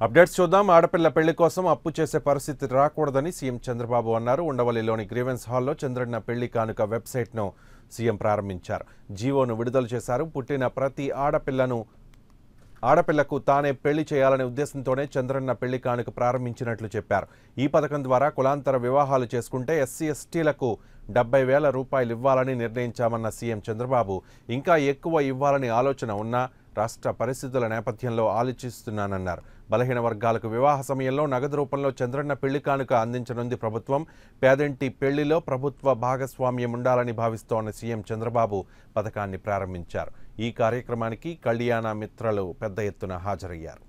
updates చూద్దాం ఆడపిల్ల పెళ్లి కోసం అప్పు చేసే పరిస్థితి రాకూడదని సీఎం చంద్రబాబు అన్నారు ఉండవల్లిలోని గ్రీవెన్స్ హాల్లో చంద్రన్న పెళ్లి కానుక వెబ్సైట్ను సీఎం ప్రారంభించారు జీవోను విడుదల చేశారు పుట్టిన ప్రతి ఆడపిల్లను ఆడపిల్లకు తానే పెళ్లి చేయాలనే ఉద్దేశంతోనే చంద్రన్న పెళ్లి కానుక ప్రారంభించినట్లు చెప్పారు ఈ పథకం ద్వారా కులాంతర వివాహాలు చేసుకుంటే ఎస్సీ ఎస్టీలకు డెబ్బై వేల రూపాయలు ఇవ్వాలని నిర్ణయించామన్న సీఎం చంద్రబాబు ఇంకా ఎక్కువ ఇవ్వాలని ఆలోచన ఉన్నా రాష్ట్ర పరిస్థితుల నేపథ్యంలో ఆలోచిస్తున్నానన్నారు బలహీన వర్గాలకు వివాహ సమయంలో నగదు రూపంలో చంద్రన్న పెళ్లి కానుక అందించనుంది ప్రభుత్వం పేదింటి పెళ్లిలో ప్రభుత్వ భాగస్వామ్యం ఉండాలని భావిస్తోన్న సీఎం చంద్రబాబు పథకాన్ని ప్రారంభించారు ఈ కార్యక్రమానికి కళ్యాణ మిత్రలు పెద్ద ఎత్తున హాజరయ్యారు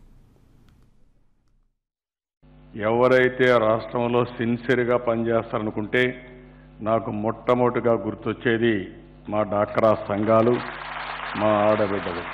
ఎవరైతే రాష్ట్రంలో సిన్సియర్గా పనిచేస్తారనుకుంటే నాకు మొట్టమొదటిగా గుర్తొచ్చేది మా డాక్రా సంఘాలు మా ఆడబిడ్డలు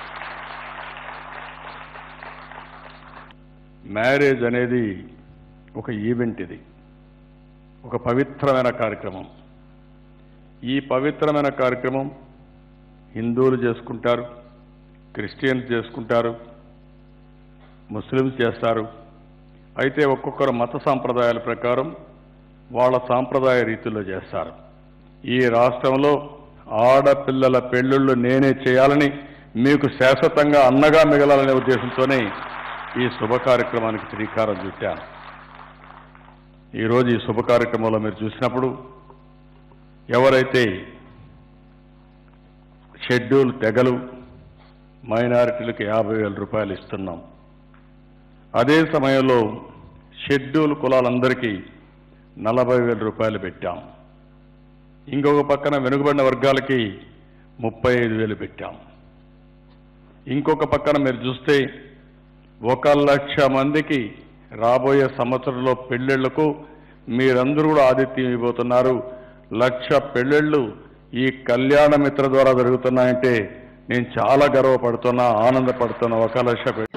మ్యారేజ్ అనేది ఒక ఈవెంట్ ఇది ఒక పవిత్రమైన కార్యక్రమం ఈ పవిత్రమైన కార్యక్రమం హిందువులు చేసుకుంటారు క్రిస్టియన్స్ చేసుకుంటారు ముస్లిమ్స్ చేస్తారు అయితే ఒక్కొక్కరు మత సాంప్రదాయాల ప్రకారం వాళ్ళ సాంప్రదాయ రీతిలో చేస్తారు ఈ రాష్ట్రంలో ఆడపిల్లల పెళ్ళిళ్ళు నేనే చేయాలని మీకు శాశ్వతంగా అన్నగా మిగలాలనే ఉద్దేశంతోనే ఈ శుభ కార్యక్రమానికి శ్రీకారం చుట్టాను ఈరోజు ఈ శుభ కార్యక్రమంలో మీరు చూసినప్పుడు ఎవరైతే షెడ్యూల్ తెగలు మైనారిటీలకు యాభై వేల రూపాయలు ఇస్తున్నాం అదే సమయంలో షెడ్యూల్ కులాలందరికీ నలభై వేల రూపాయలు పెట్టాం ఇంకొక పక్కన వెనుకబడిన వర్గాలకి ముప్పై ఐదు వేలు పెట్టాం ఇంకొక పక్కన మీరు చూస్తే ఒక లక్ష మందికి రాబోయే సంవత్సరంలో పెళ్ళిళ్లకు మీరందరూ కూడా ఆతిథ్యం ఇవ్వబోతున్నారు లక్ష పెళ్ళిళ్ళు ఈ కళ్యాణ మిత్ర ద్వారా జరుగుతున్నాయంటే నేను చాలా గర్వపడుతున్నా ఆనందపడుతున్నా ఒక లక్ష పె-